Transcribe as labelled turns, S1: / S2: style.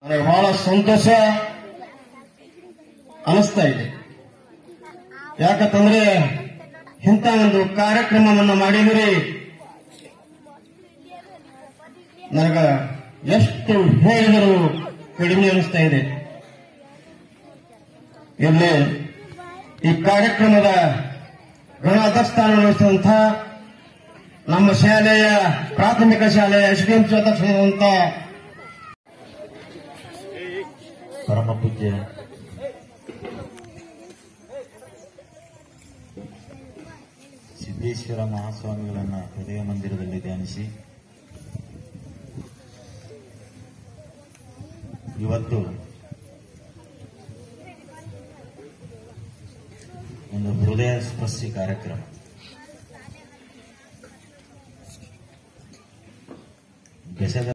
S1: ನನಗೆ ಬಹಳ ಸಂತೋಷ ಅನಿಸ್ತಾ ಇದೆ ಯಾಕಂತಂದ್ರೆ ಇಂಥ ಒಂದು ಕಾರ್ಯಕ್ರಮವನ್ನು ಮಾಡಿದ್ರಿ ನನಗ ಎಷ್ಟು ಹೇಳಿದರೂ ಕಡಿಮೆ ಅನಿಸ್ತಾ ಇದೆ ಇಲ್ಲಿ ಈ ಕಾರ್ಯಕ್ರಮದ ಗಣಾಧ್ಯಕ್ಷಾನ ವಹಿಸಿದಂಥ ನಮ್ಮ ಶಾಲೆಯ ಪ್ರಾಥಮಿಕ ಶಾಲೆಯ ಎಸ್ ಡಿ ಎಂ ಅಧ್ಯಕ್ಷರಾದಂಥ
S2: ಪರಮ ಪೂಜ್ಯ ಸಿದ್ದೇಶ್ವರ ಮಹಾಸ್ವಾಮಿಗಳನ್ನ ಹೃದಯ ಮಂದಿರದಲ್ಲಿ ಧ್ಯಾನಿಸಿ ಇವತ್ತು ಒಂದು ಹೃದಯ ಸ್ಪರ್ಶಿ ಕಾರ್ಯಕ್ರಮ